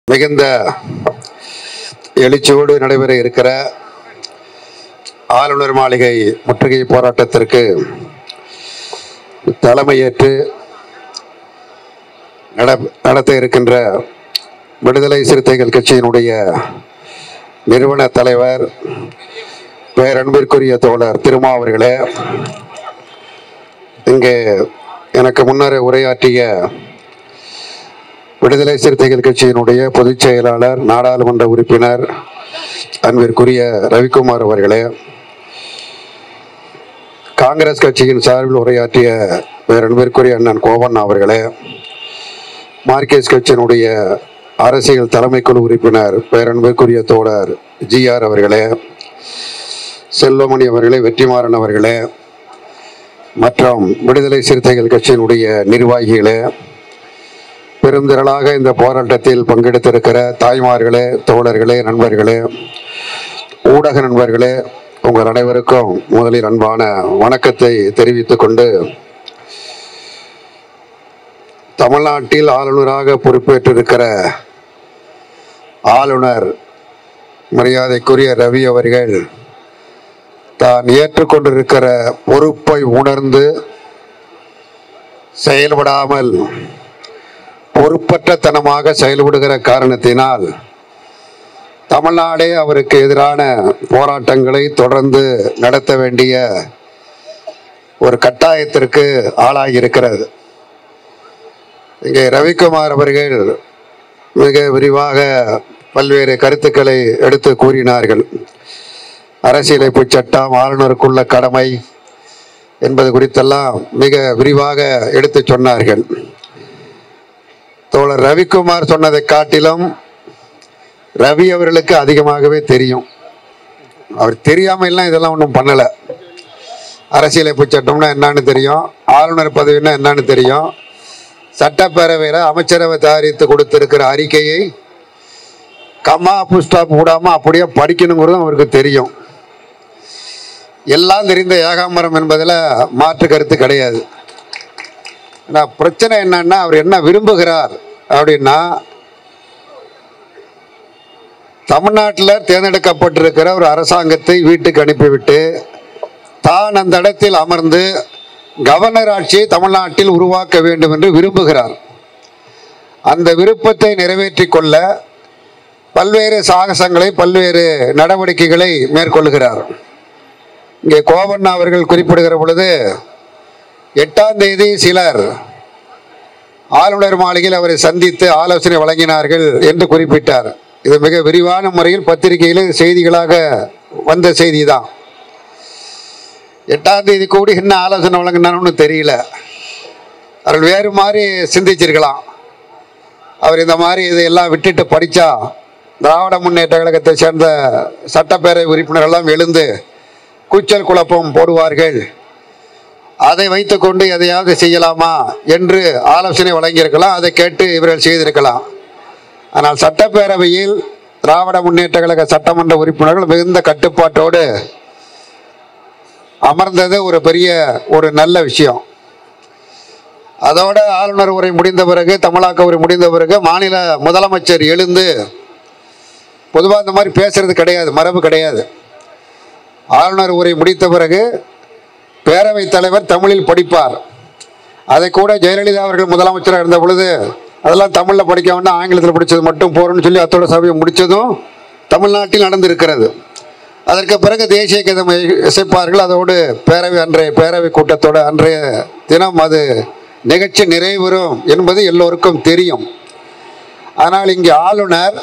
மிகுந்த எழுச்சியோடு நடைபெற இருக்கிற ஆளுநர் மாளிகை முற்றுகை போராட்டத்திற்கு தலைமையேற்று நட- நடத்த இருக்கின்ற விடுதலை சிறுத்தைகள் கட்சியினுடைய நிறுவன தலைவர் பேரன்பிற்குரிய தோழர் திருமா அவர்களே இங்கே எனக்கு முன்னர் உரையாற்றிய விடுதலை சிறுத்தைகள் கட்சியினுடைய பொதுச் செயலாளர் நாடாளுமன்ற உறுப்பினர் அன்பிற்குரிய ரவிக்குமார் அவர்களே காங்கிரஸ் கட்சியின் சார்பில் உரையாற்றிய பேரன்பிற்குரிய அண்ணன் கோவண்ணா அவர்களே மார்க்சிஸ்ட் கட்சியினுடைய அரசியல் தலைமைக்குழு உறுப்பினர் பேரன்பிற்குரிய தோழர் ஜிஆர் அவர்களே செல்வமணி அவர்களே வெற்றிமாறன் அவர்களே மற்றும் விடுதலை சிறுத்தைகள் கட்சியினுடைய நிர்வாகிகளே பெருந்திரளாக இந்த போராட்டத்தில் பங்கெடுத்திருக்கிற தாய்மார்களே தோழர்களே நண்பர்களே ஊடக நண்பர்களே உங்கள் அனைவருக்கும் முதலில் அன்பான வணக்கத்தை தெரிவித்துக் கொண்டு தமிழ்நாட்டில் ஆளுநராக பொறுப்பேற்றிருக்கிற ஆளுநர் மரியாதைக்குரிய ரவி அவர்கள் தான் ஏற்றுக்கொண்டிருக்கிற பொறுப்பை உணர்ந்து செயல்படாமல் பொறுப்பற்றத்தனமாக செயல்படுகிற காரணத்தினால் தமிழ்நாடே அவருக்கு எதிரான போராட்டங்களை தொடர்ந்து நடத்த வேண்டிய ஒரு கட்டாயத்திற்கு ஆளாகி இருக்கிறது இங்கே ரவிக்குமார் அவர்கள் மிக விரிவாக பல்வேறு கருத்துக்களை எடுத்து கூறினார்கள் அரசியலமைப்பு சட்டம் ஆளுநருக்குள்ள கடமை என்பது குறித்தெல்லாம் மிக விரிவாக எடுத்து சொன்னார்கள் தோழர் ரவிக்குமார் சொன்னதை காட்டிலும் ரவி அவர்களுக்கு அதிகமாகவே தெரியும் அவர் தெரியாம எல்லாம் இதெல்லாம் ஒன்றும் பண்ணலை அரசியலமைப்பு சட்டம்னா என்னன்னு தெரியும் ஆளுநர் பதவின்னா என்னன்னு தெரியும் சட்டப்பேரவையில் அமைச்சரவை தயாரித்து கொடுத்திருக்கிற அறிக்கையை கம்மா புஸ்டாப் விடாம அப்படியே படிக்கணுங்கிறதும் அவருக்கு தெரியும் எல்லாம் தெரிந்த ஏகாம்பரம் என்பதில் மாற்று கருத்து கிடையாது ஆனா பிரச்சனை என்னன்னா அவர் என்ன விரும்புகிறார் அப்படின்னா தமிழ்நாட்டில் தேர்ந்தெடுக்கப்பட்டிருக்கிற ஒரு அரசாங்கத்தை வீட்டுக்கு அனுப்பிவிட்டு தான் அந்த இடத்தில் அமர்ந்து கவர்னர் ஆட்சியை தமிழ்நாட்டில் உருவாக்க வேண்டும் என்று விரும்புகிறார் அந்த விருப்பத்தை நிறைவேற்றிக் கொள்ள பல்வேறு சாகசங்களை பல்வேறு நடவடிக்கைகளை மேற்கொள்கிறார் இங்கே கோவண்ணா அவர்கள் குறிப்பிடுகிற பொழுது எட்டாம் தேதி சிலர் ஆளுநர் மாளிகையில் அவரை சந்தித்து ஆலோசனை வழங்கினார்கள் என்று குறிப்பிட்டார் இது மிக விரிவான முறையில் பத்திரிகையில் செய்திகளாக வந்த செய்தி தான் எட்டாம் தேதி கூடி என்ன ஆலோசனை வழங்கினான்னு தெரியல அவர்கள் வேறு மாதிரி சிந்திச்சிருக்கலாம் அவர் இந்த மாதிரி இதையெல்லாம் விட்டுட்டு படித்தா திராவிட முன்னேற்ற கழகத்தை சேர்ந்த சட்டப்பேரவை உறுப்பினர் எல்லாம் எழுந்து கூச்சல் குழப்பம் போடுவார்கள் அதை வைத்துக்கொண்டு எதையாவது செய்யலாமா என்று ஆலோசனை வழங்கியிருக்கலாம் அதை கேட்டு இவர்கள் செய்திருக்கலாம் ஆனால் சட்டப்பேரவையில் திராவிட முன்னேற்ற கழக சட்டமன்ற உறுப்பினர்கள் மிகுந்த கட்டுப்பாட்டோடு அமர்ந்தது ஒரு பெரிய ஒரு நல்ல விஷயம் அதோட ஆளுநர் உரை முடிந்த பிறகு தமிழாக்க உரை முடிந்த பிறகு மாநில முதலமைச்சர் எழுந்து பொதுவாக இந்த மாதிரி பேசுறது கிடையாது மரபு கிடையாது ஆளுநர் உரை முடித்த பிறகு பேரவைத் தலைவர் தமிழில் படிப்பார் அதை கூட ஜெயலலிதா அவர்கள் முதலமைச்சராக இருந்த பொழுது அதெல்லாம் தமிழில் படிக்க வேண்டாம் ஆங்கிலத்தில் படித்தது மட்டும் போகிறோம்னு சொல்லி அத்தோட சபையை முடித்ததும் தமிழ்நாட்டில் நடந்திருக்கிறது அதற்கு பிறகு தேசிய கீதம் இசைப்பார்கள் அதோடு பேரவை அன்றைய பேரவை கூட்டத்தோட அன்றைய தினம் அது நிகழ்ச்சி நிறைவுறும் என்பது எல்லோருக்கும் தெரியும் ஆனால் இங்கே ஆளுநர்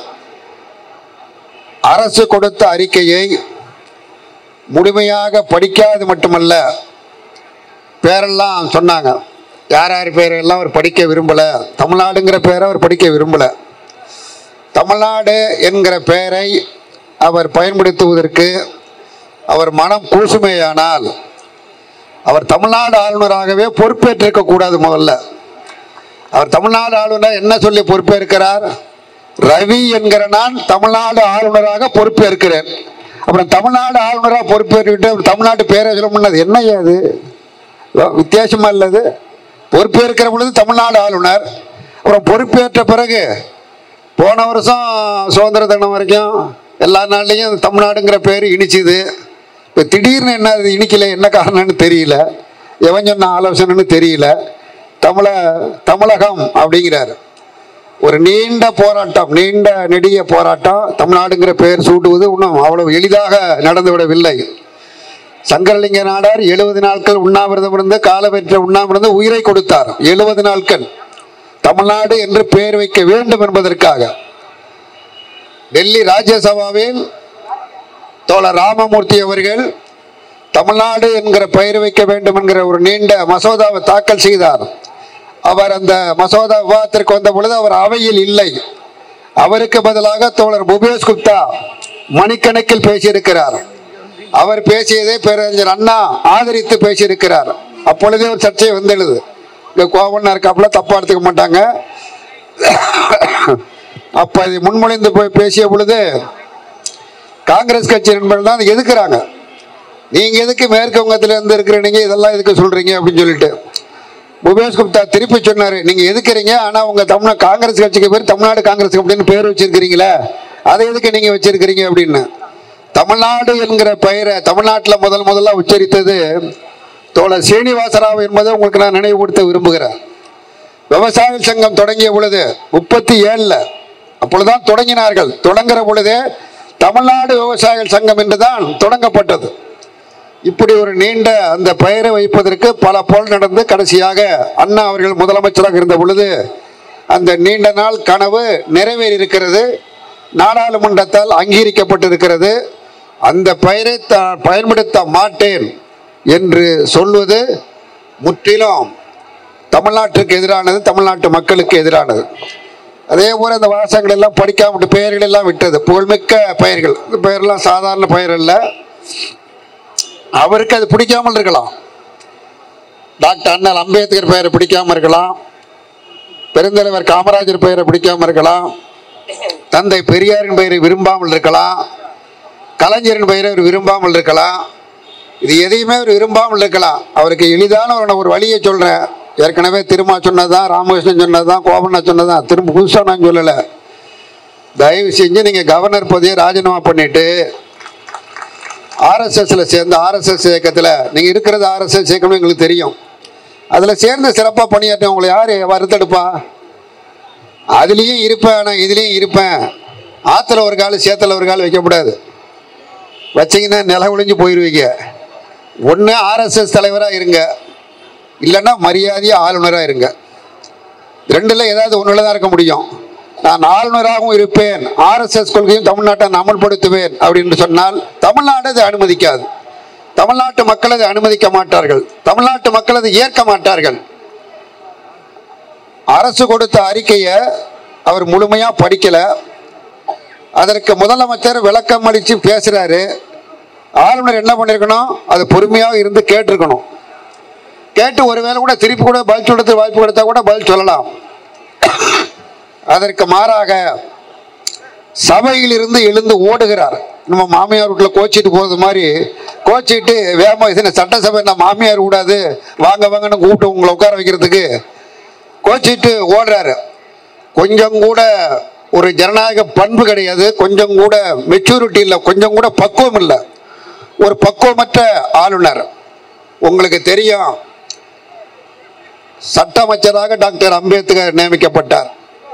அரசு கொடுத்த அறிக்கையை முழுமையாக படிக்காது மட்டுமல்ல பேரெல்லாம் சொன்னாங்க யார் யார் பேரெல்லாம் அவர் படிக்க விரும்பலை தமிழ்நாடுங்கிற பேரை அவர் படிக்க விரும்பலை தமிழ்நாடு என்கிற பெயரை அவர் பயன்படுத்துவதற்கு அவர் மனம் கூசுமேயானால் அவர் தமிழ்நாடு ஆளுநராகவே பொறுப்பேற்றிருக்க கூடாது முதல்ல அவர் தமிழ்நாடு ஆளுநர் என்ன சொல்லி பொறுப்பேற்கிறார் ரவி என்கிற நான் தமிழ்நாடு ஆளுநராக பொறுப்பேற்கிறேன் அப்புறம் தமிழ்நாடு ஆளுநராக பொறுப்பேற்றுக்கிட்டு அவர் தமிழ்நாட்டு பேரை சொல்ல முடியாது என்ன அது வித்தியாசமா இல்லது பொறுப்பேற்கிற பொழுது தமிழ்நாடு ஆளுநர் அப்புறம் பொறுப்பேற்ற பிறகு போன வருஷம் சுதந்திர தினம் வரைக்கும் எல்லா நாள்லேயும் தமிழ்நாடுங்கிற பேர் இனிச்சுது இப்போ திடீர்னு என்ன அது இனிக்கல என்ன காரணம்னு தெரியல எவன் சொன்ன ஆலோசனைன்னு தெரியல தமிழ தமிழகம் அப்படிங்கிறாரு ஒரு நீண்ட போராட்டம் நீண்ட நெடிய போராட்டம் தமிழ்நாடுங்கிற பெயர் சூட்டுவது இன்னும் அவ்வளவு எளிதாக நடந்துவிடவில்லை சங்கரலிங்க நாடார் எழுபது நாட்கள் உண்ணாவிரதம் இருந்து காலவெற்ற உண்ணாவிரதம் உயிரை கொடுத்தார் எழுபது நாட்கள் தமிழ்நாடு என்று பெயர் வைக்க வேண்டும் என்பதற்காக டெல்லி ராஜ்யசபாவில் தோழர் ராமமூர்த்தி அவர்கள் தமிழ்நாடு என்கிற பெயர் வைக்க வேண்டும் என்கிற ஒரு நீண்ட மசோதாவை தாக்கல் செய்தார் அவர் அந்த மசோதா விவாதத்திற்கு வந்த பொழுது அவர் அவையில் இல்லை அவருக்கு பதிலாக தோழர் புபேஷ் குப்தா மணிக்கணக்கில் பேசியிருக்கிறார் அவர் பேசியதை பேரறிஞர் அண்ணா ஆதரித்து பேசியிருக்கிறார் அப்பொழுதே ஒரு சர்ச்சை வந்தெழுது இங்கே கோவண்ணா இருக்காப்புல தப்பா எடுத்துக்க மாட்டாங்க அப்ப இதை முன்மொழிந்து போய் பேசிய பொழுது காங்கிரஸ் கட்சி நண்பர்கள் தான் அதை எதுக்குறாங்க நீங்க எதுக்கு மேற்கு வங்கத்துல இருந்து இருக்கிறீங்க இதெல்லாம் எதுக்கு சொல்றீங்க அப்படின்னு சொல்லிட்டு புபேஷ் குப்தா திருப்பி சொன்னாரு நீங்க எதுக்குறீங்க ஆனா உங்க தமிழ் காங்கிரஸ் கட்சிக்கு பேர் தமிழ்நாடு காங்கிரஸ் அப்படின்னு பேர் வச்சிருக்கிறீங்களே அதை எதுக்கு நீங்க வச்சிருக்கிறீங்க அப்படின்னு தமிழ்நாடு என்கிற பெயரை தமிழ்நாட்டில் முதல் முதல்ல உச்சரித்தது தோழர் சீனிவாசராவ் என்பதை உங்களுக்கு நான் நினைவுபடுத்த விரும்புகிறேன் விவசாய சங்கம் தொடங்கிய பொழுது முப்பத்தி ஏழுல அப்பொழுதுதான் தொடங்கினார்கள் தொடங்குற பொழுதே தமிழ்நாடு விவசாய சங்கம் என்றுதான் தொடங்கப்பட்டது இப்படி ஒரு நீண்ட அந்த பெயரை வைப்பதற்கு பல போல் நடந்து கடைசியாக அண்ணா அவர்கள் முதலமைச்சராக இருந்த பொழுது அந்த நீண்ட நாள் கனவு நிறைவேறி இருக்கிறது நாடாளுமன்றத்தால் அங்கீகரிக்கப்பட்டிருக்கிறது அந்த பெயரை தான் பயன்படுத்த மாட்டேன் என்று சொல்வது முற்றிலும் தமிழ்நாட்டுக்கு எதிரானது தமிழ்நாட்டு மக்களுக்கு எதிரானது அதே போல இந்த வாசகங்கள் எல்லாம் படிக்காம விட்டு பெயர்கள் எல்லாம் விட்டது புகழ்மிக்க பெயர்கள் இந்த பெயர்லாம் சாதாரண பெயர் அல்ல அவருக்கு அது பிடிக்காமல் இருக்கலாம் டாக்டர் அண்ணல் அம்பேத்கர் பெயரை பிடிக்காம இருக்கலாம் பெருந்தலைவர் காமராஜர் பெயரை பிடிக்காம இருக்கலாம் தந்தை பெரியாரின் பெயரை விரும்பாமல் இருக்கலாம் கலைஞரின் பெயரை அவர் விரும்பாமல் இருக்கலாம் இது எதையுமே அவர் விரும்பாமல் இருக்கலாம் அவருக்கு எளிதான ஒரு ஒரு வழியை சொல்கிறேன் ஏற்கனவே திருமா சொன்னதுதான் ராமகிருஷ்ணன் சொன்னதுதான் கோபண்ணா சொன்னதுதான் திரும்ப புதுசாக நான் சொல்லலை தயவு செஞ்சு நீங்கள் கவர்னர் பதவியை ராஜினாமா பண்ணிட்டு ஆர்எஸ்எஸ்ல சேர்ந்த ஆர்எஸ்எஸ் இயக்கத்தில் நீங்கள் இருக்கிறது ஆர்எஸ்எஸ் இயக்கம்னு எங்களுக்கு தெரியும் அதில் சேர்ந்து சிறப்பாக பணியாற்ற உங்களை யார் வறுத்தெடுப்பா அதுலேயும் இருப்பேன் நான் இதுலேயும் இருப்பேன் ஆற்றுல ஒரு கால் சேத்துல ஒரு கால் வைக்கக்கூடாது வச்சிங்கன்னா நில ஒழிஞ்சு போயிடுவீங்க ஒன்று ஆர்எஸ்எஸ் தலைவராக இருங்க இல்லைன்னா மரியாதையாக ஆளுநராக இருங்க ரெண்டில் ஏதாவது ஒன்றில் தான் இருக்க முடியும் நான் ஆளுநராகவும் இருப்பேன் ஆர்எஸ்எஸ் கொள்கையும் தமிழ்நாட்டை நான் அமல்படுத்துவேன் அப்படின்னு சொன்னால் தமிழ்நாடு அதை அனுமதிக்காது தமிழ்நாட்டு மக்கள் அதை அனுமதிக்க மாட்டார்கள் தமிழ்நாட்டு மக்கள் அதை ஏற்க மாட்டார்கள் அரசு கொடுத்த அறிக்கையை அவர் முழுமையாக படிக்கலை அதற்கு முதலமைச்சர் விளக்கம் அளித்து பேசுகிறாரு ஆளுநர் என்ன பண்ணியிருக்கணும் அது பொறுமையாக இருந்து கேட்டிருக்கணும் கேட்டு ஒருவேளை கூட திருப்பி கூட பதில் சொல்றதுக்கு வாய்ப்பு கொடுத்தா கூட பதில் சொல்லலாம் அதற்கு மாறாக சபையில் இருந்து எழுந்து ஓடுகிறார் நம்ம மாமியார் வீட்டில் கோச்சிட்டு போகிறது மாதிரி கோச்சிட்டு வேகமாக இது சட்டசபை நான் மாமியார் கூடாது வாங்க வாங்கன்னு கூப்பிட்டு உங்களை உட்கார வைக்கிறதுக்கு கோச்சிட்டு ஓடுறாரு கொஞ்சம் கூட ஒரு ஜனநாயக பண்பு கிடையாது கொஞ்சம் கூட மெச்சூரிட்டி இல்லை கொஞ்சம் கூட பக்குவம் இல்லை ஒரு பக்குவமற்ற ஆளுநர் உங்களுக்கு தெரியும் சட்ட அமைச்சராக டாக்டர் அம்பேத்கர் நியமிக்கப்பட்டார்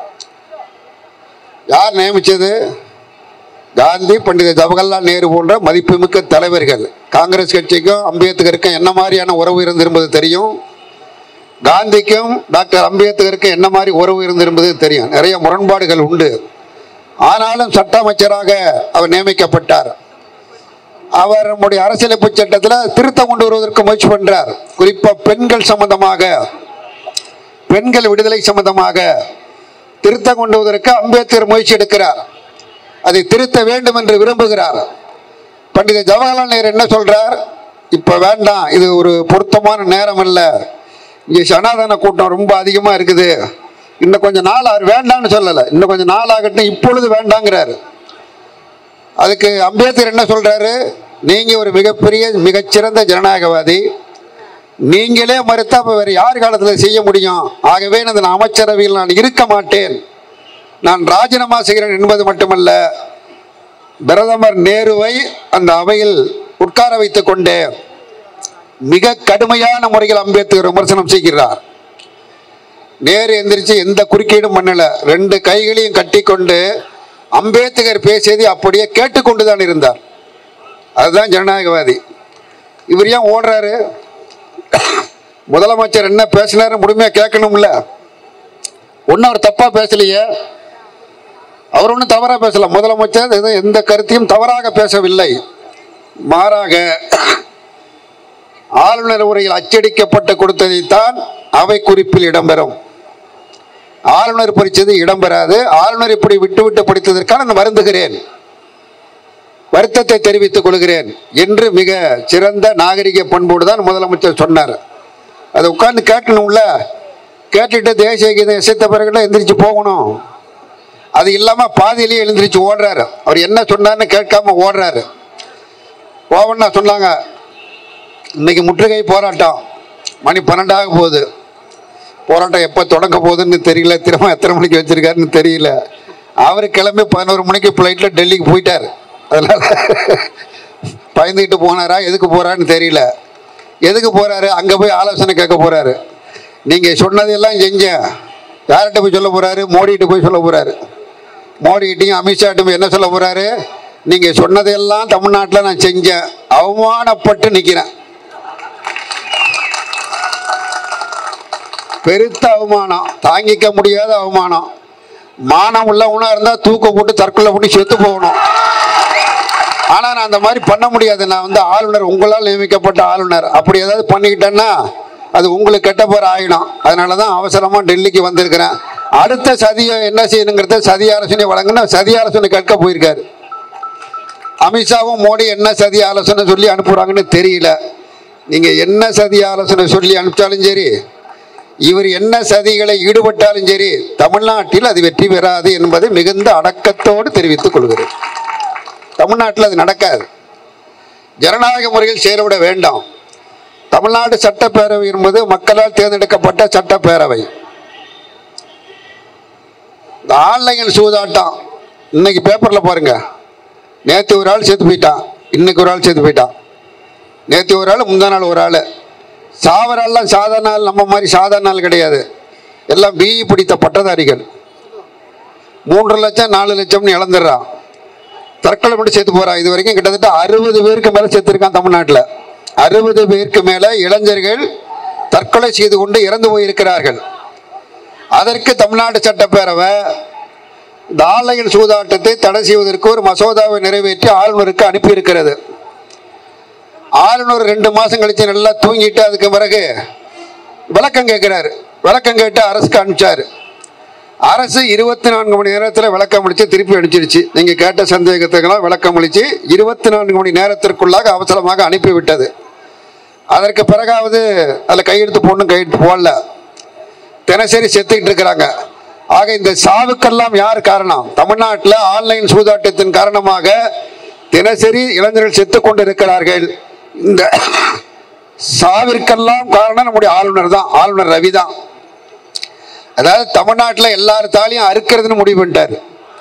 யார் நியமிச்சது காந்தி பண்டித ஜவஹர்லால் நேரு போன்ற மதிப்புமிக்க தலைவர்கள் காங்கிரஸ் கட்சிக்கும் அம்பேத்கருக்கும் என்ன மாதிரியான உறவு இருந்திருப்பது தெரியும் காந்திக்கும் டாக்டர் அம்பேத்கருக்கும் என்ன மாதிரி உறவு இருந்திருப்பது தெரியும் நிறைய முரண்பாடுகள் உண்டு ஆனாலும் சட்ட அமைச்சராக அவர் நியமிக்கப்பட்டார் அவர் நம்முடைய அரசியலமைப்பு சட்டத்தில் திருத்தம் கொண்டு வருவதற்கு முயற்சி பண்றார் குறிப்பாக பெண்கள் சம்பந்தமாக பெண்கள் விடுதலை சம்பந்தமாக திருத்தம் கொண்டு வருவதற்கு அம்பேத்கர் முயற்சி எடுக்கிறார் அதை திருத்த வேண்டும் என்று விரும்புகிறார் பண்டித ஜவஹர்லால் நேரு என்ன சொல்றார் இப்ப வேண்டாம் இது ஒரு பொருத்தமான நேரம் அல்ல இங்கே சனாதன கூட்டம் ரொம்ப அதிகமா இருக்குது இன்னும் கொஞ்சம் நாள் அவர் வேண்டாம்னு சொல்லலை இன்னும் கொஞ்சம் நாள் ஆகட்டும் இப்பொழுது வேண்டாங்கிறாரு அதுக்கு அம்பேத்கர் என்ன சொல்றாரு நீங்க ஒரு மிகப்பெரிய மிகச்சிறந்த ஜனநாயகவாதி நீங்களே மறுத்தா அப்ப வேற யார் காலத்தில் செய்ய முடியும் ஆகவே நான் அமைச்சரவையில் நான் இருக்க மாட்டேன் நான் ராஜினாமா செய்கிறேன் என்பது மட்டுமல்ல பிரதமர் நேருவை அந்த அவையில் உட்கார வைத்துக் கொண்டே மிக கடுமையான முறையில் அம்பேத்கர் விமர்சனம் செய்கிறார் நேரு எந்திரிச்சு எந்த குறுக்கீடும் பண்ணல ரெண்டு கைகளையும் கட்டிக்கொண்டு அம்பேத்கர் பேசியதை அப்படியே கேட்டுக்கொண்டுதான் இருந்தார் அதுதான் ஜனநாயகவாதி இவர் ஏன் ஓடுறாரு முதலமைச்சர் என்ன பேசினாரு முழுமையா கேட்கணும்ல ஒன்றும் அவர் தப்பா பேசலையே அவர் ஒன்றும் தவறாக பேசல முதலமைச்சர் எதுவும் எந்த கருத்தையும் தவறாக பேசவில்லை மாறாக ஆளுநர் உரையில் அச்சடிக்கப்பட்டு கொடுத்ததைத்தான் அவை குறிப்பில் இடம்பெறும் ஆளுநர் பறிச்சது இடம்பெறாது ஆளுநர் இப்படி விட்டு விட்டு படித்ததற்கான நான் வருந்துகிறேன் வருத்தத்தை தெரிவித்துக் கொள்கிறேன் என்று மிக சிறந்த நாகரிக பண்போடு தான் முதலமைச்சர் சொன்னார் அதை உட்கார்ந்து கேட்கணும்ல கேட்டுட்டு தேசிய கீதம் இசைத்த பிறகுல எந்திரிச்சு போகணும் அது இல்லாமல் பாதியிலேயே எழுந்திரிச்சு ஓடுறாரு அவர் என்ன சொன்னார்னு கேட்காம ஓடுறாரு போவன்னா சொன்னாங்க இன்னைக்கு முற்றுகை போராட்டம் மணி பன்னெண்டாக போகுது போராட்டம் எப்போ தொடங்க போகுதுன்னு தெரியல திரும்ப எத்தனை மணிக்கு வச்சிருக்காருன்னு தெரியல அவர் கிளம்பி பதினோரு மணிக்கு ஃப்ளைட்டில் டெல்லிக்கு போயிட்டார் அதனால் பயந்துக்கிட்டு போனாரா எதுக்கு போகிறான்னு தெரியல எதுக்கு போகிறாரு அங்கே போய் ஆலோசனை கேட்க போகிறாரு நீங்கள் சொன்னதெல்லாம் செஞ்சேன் யார்கிட்ட போய் சொல்ல போகிறாரு மோடிகிட்ட போய் சொல்ல போகிறாரு மோடிகிட்டையும் அமித்ஷாட்டும் என்ன சொல்ல போகிறாரு நீங்கள் சொன்னதெல்லாம் தமிழ்நாட்டில் நான் செஞ்சேன் அவமானப்பட்டு நிற்கிறேன் பெருத்த அவமானம் தாங்கிக்க முடியாத அவமானம் மானம் உள்ளவனா இருந்தால் தூக்க போட்டு தற்கொலை பண்ணி செத்து போகணும் ஆனால் நான் அந்த மாதிரி பண்ண முடியாது நான் வந்து ஆளுநர் உங்களால் நியமிக்கப்பட்ட ஆளுநர் அப்படி ஏதாவது பண்ணிக்கிட்டேன்னா அது உங்களுக்கு கெட்ட பேர் ஆகிடும் அதனால தான் அவசரமாக டெல்லிக்கு வந்திருக்கிறேன் அடுத்த சதியை என்ன செய்யணுங்கிறத சதி ஆலோசனை வழங்கினா சதி ஆலோசனை கேட்க போயிருக்காரு அமித்ஷாவும் மோடி என்ன சதி ஆலோசனை சொல்லி அனுப்புகிறாங்கன்னு தெரியல நீங்கள் என்ன சதி ஆலோசனை சொல்லி அனுப்பிச்சாலும் சரி இவர் என்ன சதிகளை ஈடுபட்டாலும் சரி தமிழ்நாட்டில் அது வெற்றி பெறாது என்பதை மிகுந்த அடக்கத்தோடு தெரிவித்துக் கொள்கிறேன் தமிழ்நாட்டில் அது நடக்காது ஜனநாயக முறையில் செயல்பட வேண்டாம் தமிழ்நாடு சட்டப்பேரவை என்பது மக்களால் தேர்ந்தெடுக்கப்பட்ட சட்டப்பேரவை இந்த ஆன்லைன் சூதாட்டம் இன்னைக்கு பேப்பரில் பாருங்க நேற்று ஒரு ஆள் செத்து போயிட்டான் இன்னைக்கு ஒரு ஆள் செத்து போயிட்டான் நேற்று ஒரு ஆள் முந்தா நாள் ஒரு ஆள் சாவர ஆள்லாம் சாதாரண ஆள் நம்ம மாதிரி சாதாரண ஆள் கிடையாது எல்லாம் பிஇ பிடித்த பட்டதாரிகள் மூன்று லட்சம் நாலு லட்சம்னு இழந்துடுறான் தற்கொலை பண்ணி செத்து போகிறான் இது வரைக்கும் கிட்டத்தட்ட அறுபது பேருக்கு மேலே செத்துருக்கான் தமிழ்நாட்டில் அறுபது பேருக்கு மேலே இளைஞர்கள் தற்கொலை செய்து கொண்டு இறந்து போயிருக்கிறார்கள் அதற்கு தமிழ்நாடு சட்டப்பேரவை இந்த ஆன்லைன் சூதாட்டத்தை தடை செய்வதற்கு ஒரு மசோதாவை நிறைவேற்றி ஆளுநருக்கு அனுப்பியிருக்கிறது ஆளுநர் ரெண்டு மாதம் கழிச்சு நல்லா தூங்கிட்டு அதுக்கு பிறகு விளக்கம் கேட்குறாரு விளக்கம் கேட்டு அரசுக்கு அனுப்பிச்சாரு அரசு இருபத்தி நான்கு மணி நேரத்தில் விளக்கம் அளித்து திருப்பி அனுப்பிச்சிருச்சு நீங்கள் கேட்ட சந்தேகத்துக்கெல்லாம் விளக்கம் அளித்து இருபத்தி நான்கு மணி நேரத்திற்குள்ளாக அவசரமாக அனுப்பிவிட்டது அதற்கு பிறகாவது அதில் கையெழுத்து போடணும் கையெழுத்து போடல தினசரி செத்துக்கிட்டு இருக்கிறாங்க ஆக இந்த சாவுக்கெல்லாம் யார் காரணம் தமிழ்நாட்டில் ஆன்லைன் சூதாட்டத்தின் காரணமாக தினசரி இளைஞர்கள் செத்து கொண்டு இருக்கிறார்கள் இந்த சாவிற்கெல்லாம் காரணம் நம்முடைய ஆளுநர் தான் ஆளுநர் ரவி தான் அதாவது தமிழ்நாட்டில் எல்லார் தாலியும் அறுக்கிறதுன்னு முடிவு பண்ணிட்டார்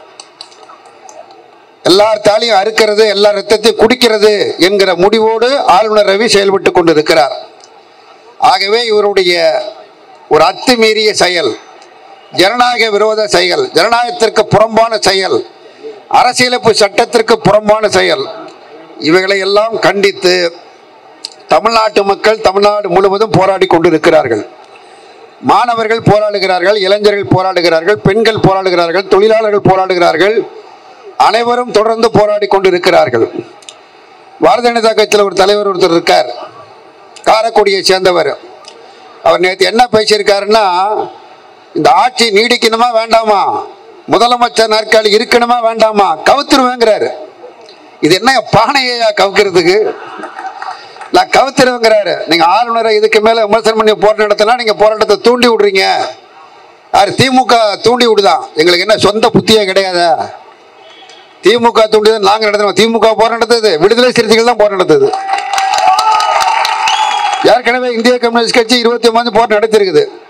எல்லார் தாலியும் அறுக்கிறது எல்லா ரத்தத்தையும் குடிக்கிறது என்கிற முடிவோடு ஆளுநர் ரவி செயல்பட்டு கொண்டிருக்கிறார் ஆகவே இவருடைய ஒரு அத்துமீறிய செயல் ஜனநாயக விரோத செயல் ஜனநாயகத்திற்கு புறம்பான செயல் அரசியலமைப்பு சட்டத்திற்கு புறம்பான செயல் இவைகளை எல்லாம் கண்டித்து தமிழ்நாட்டு மக்கள் தமிழ்நாடு முழுவதும் போராடி கொண்டிருக்கிறார்கள் மாணவர்கள் போராடுகிறார்கள் இளைஞர்கள் போராடுகிறார்கள் பெண்கள் போராடுகிறார்கள் தொழிலாளர்கள் போராடுகிறார்கள் அனைவரும் தொடர்ந்து போராடி கொண்டிருக்கிறார்கள் பாரதிய ஜனதா கட்சியில் ஒரு தலைவர் ஒருத்தர் இருக்கார் காரைக்குடியை சேர்ந்தவர் அவர் நேற்று என்ன பேசியிருக்காருன்னா இந்த ஆட்சி நீடிக்கணுமா வேண்டாமா முதலமைச்சர் நாற்காலி இருக்கணுமா வேண்டாமா கவுத்துருவேங்கிறாரு இது என்ன பானையா கவுக்கிறதுக்கு நான் கவுத்துருவேங்கிறாரு நீங்க ஆளுநரை இதுக்கு மேல விமர்சனம் பண்ணி போராட்டம் நடத்தினா நீங்க போராட்டத்தை தூண்டி விடுறீங்க யார் திமுக தூண்டி விடுதான் எங்களுக்கு என்ன சொந்த புத்தியே கிடையாதா திமுக தூண்டி தான் நாங்க நடத்தினோம் திமுக போராட்டம் நடத்துது விடுதலை சிறுத்தைகள் தான் போராட்டம் நடத்துது ஏற்கனவே இந்திய கம்யூனிஸ்ட் கட்சி இருபத்தி ஒன்பது போராட்டம் நடத்திருக்குது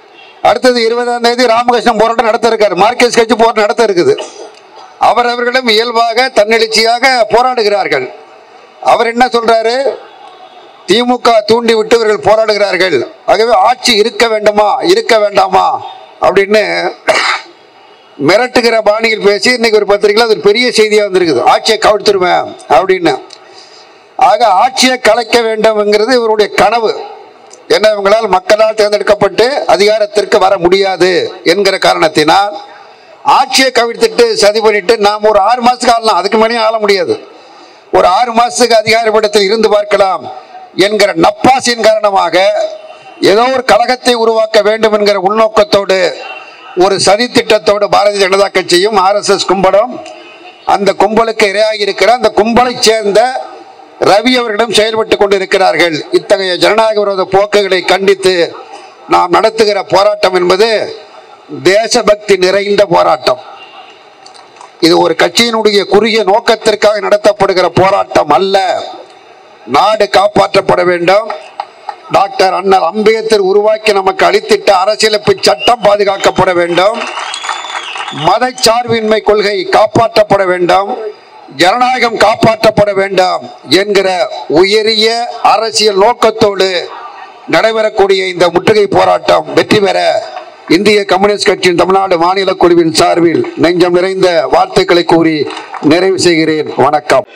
அடுத்தது இருபதாம் தேதி ராமகிருஷ்ணன் போராட்டம் நடத்த இருக்காரு மார்க்சிஸ்ட் கட்சி போராட்டம் நடத்த இருக்குது அவரவர்களும் இயல்பாக தன்னெழுச்சியாக போராடுகிறார்கள் அவர் என்ன சொல்றாரு திமுக தூண்டி விட்டு இவர்கள் போராடுகிறார்கள் ஆகவே ஆட்சி இருக்க வேண்டுமா இருக்க வேண்டாமா அப்படின்னு மிரட்டுகிற பாணியில் பேசி இன்னைக்கு ஒரு பத்திரிகையில் அது ஒரு பெரிய செய்தியாக வந்திருக்குது ஆட்சியை கவிழ்த்துருவேன் அப்படின்னு ஆக ஆட்சியை கலைக்க வேண்டும்ங்கிறது இவருடைய கனவு என்ன இவங்களால் மக்களால் தேர்ந்தெடுக்கப்பட்டு அதிகாரத்திற்கு வர முடியாது என்கிற காரணத்தினால் ஆட்சியை கவிழ்த்துட்டு சதி பண்ணிட்டு நாம் ஒரு ஆறு மாசத்துக்கு ஆளலாம் அதுக்கு மேலேயும் ஆள முடியாது ஒரு ஆறு மாசத்துக்கு அதிகாரப்படத்தில் இருந்து பார்க்கலாம் என்கிற நப்பாசின் காரணமாக ஏதோ ஒரு கழகத்தை உருவாக்க வேண்டும் என்கிற உள்நோக்கத்தோடு ஒரு சதி திட்டத்தோடு பாரதிய ஜனதா கட்சியும் ஆர்எஸ்எஸ் கும்பலும் அந்த கும்பலுக்கு இரையாகி இருக்கிற அந்த கும்பலைச் சேர்ந்த ரவி அவர்களிடம் செயல்பட்டு கொண்டிருக்கிறார்கள் இத்தகைய ஜனநாயக விரோத போக்குகளை கண்டித்து நாம் நடத்துகிற போராட்டம் என்பது தேசபக்தி நிறைந்த போராட்டம் இது ஒரு கட்சியினுடைய குறுகிய நோக்கத்திற்காக நடத்தப்படுகிற போராட்டம் அல்ல நாடு காப்பாற்றப்பட வேண்டும் டாக்டர் அண்ணல் அம்பேத்கர் உருவாக்கி நமக்கு அளித்திட்ட அரசியலமைப்பு சட்டம் பாதுகாக்கப்பட வேண்டும் மதச்சார்பின்மை கொள்கை காப்பாற்றப்பட வேண்டும் ஜனநாயகம் காப்பாற்றப்பட வேண்டும் என்கிற உயரிய அரசியல் நோக்கத்தோடு நடைபெறக்கூடிய இந்த முற்றுகை போராட்டம் வெற்றி பெற இந்திய கம்யூனிஸ்ட் கட்சியின் தமிழ்நாடு மாநில குழுவின் சார்பில் நெஞ்சம் நிறைந்த வாழ்த்துக்களை கூறி நிறைவு செய்கிறேன் வணக்கம்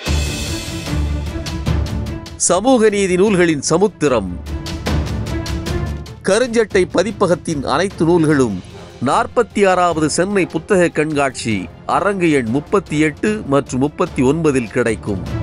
சமூக நீதி நூல்களின் சமுத்திரம் கருஞ்சட்டை பதிப்பகத்தின் அனைத்து நூல்களும் நாற்பத்தி ஆறாவது சென்னை புத்தக கண்காட்சி அரங்கு எண் முப்பத்தி எட்டு மற்றும் முப்பத்தி ஒன்பதில் கிடைக்கும்